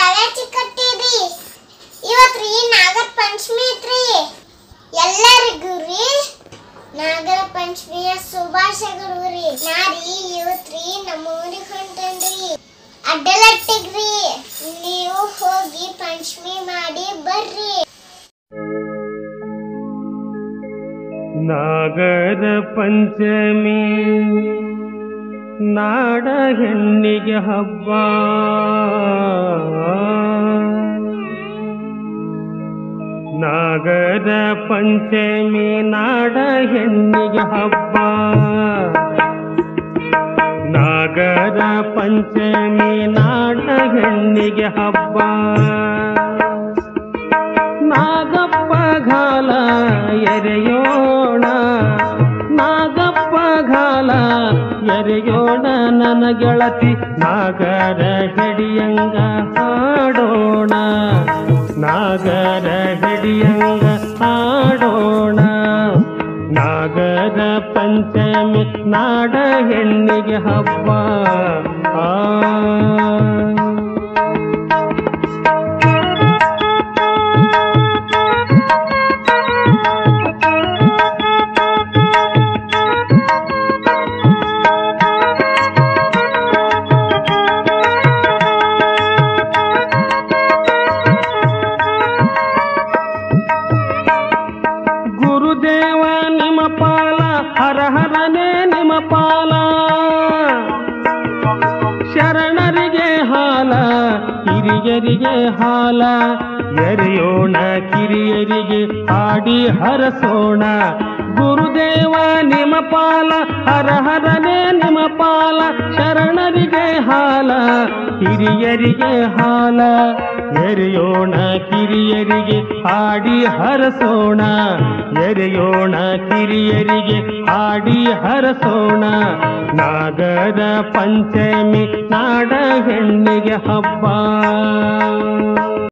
ಯಾವ್ಯಾಚಿ ಕಟ್ಟಿರಿ ಇವತ್ರಿ ನಾಗರ ಪಂಚಮಿ ಐತ್ರಿ ಎಲ್ಲರಿಗೂ ರೀ ನಾಗರ ಪಂಚಮಿಯ ಶುಭಾಶಯಗಳು ರೀ ನಾರಿ ಇವತ್ರಿ ನಮ್ಮ ಊರಿಗೆ ಹೊಂಟೇನ್ರಿ ಅಡ್ಡಲಟ್ಟಿಗ್ರಿ ನೀವು ಹೋಗಿ ಪಂಚಮಿ ಮಾಡಿ ಬರ್ರಿ ನಾಗರ ಪಂಚಮಿ ನಾಡ ಹೆಣ್ಣಿಗೆ ಹಬ್ಬ ನಾಗರ ಪಂಚಮಿ ನಾಡ ಹೆಣ್ಣಿಗೆ ಹಬ್ಬ ನಾಗರ ಪಂಚಮಿ ನಾಡ ಹೆಣ್ಣಿಗೆ ಹಬ್ಬ ನಾಗಪ್ಪ ಘಾಲ ಎರೆಯೋಣ ನಾಗಪ್ಪ ಘಾಲ ಎರೆಯೋಣ ನನ್ನ ಗೆಳತಿ ನಾಗರ ಹಿಡಿಯಂಗ ಹಾಡೋಣ ನಾಗರ ಹಿಡಿಯಂಗ ಹಾಡೋಣ ನಾಗರ ಪಂಚಮಿ ನಾಡ ಹೆಣ್ಣಿಗೆ ಹಬ್ಬ ಆ ಗುರುದೇವ ನಿಮ್ಮ ಪಾಲ ಹರ ಹರನೇ ನಿಮ್ಮ ಪಾಲ ಶರಣರಿಗೆ ಹಾಲ ಹಿರಿಯರಿಗೆ ಹಾಲ ಎರೆಯೋಣ ಕಿರಿಯರಿಗೆ ಹಾಡಿ ಹರಸೋಣ ಗುರುದೇವ ನಿಮ್ಮ ಪಾಲ ಹರ ಹರನೇ ನಿಮ್ಮ ಪಾಲ ಶರಣರಿಗೆ ಹಾಲ ಹಿರಿಯರಿಗೆ ಹಾಲ ಎರೆಯೋಣ ಕಿರಿಯರಿಗೆ ಹಾಡಿ ಹರಸೋಣ ಎರೆಯೋಣ ಕಿರಿಯರಿಗೆ ಹಾಡಿ ಹರಸೋಣ ನಾಗರ ಪಂಚಮಿ ನಾಡ ಹೆಣ್ಣಿಗೆ ಹಬ್ಬ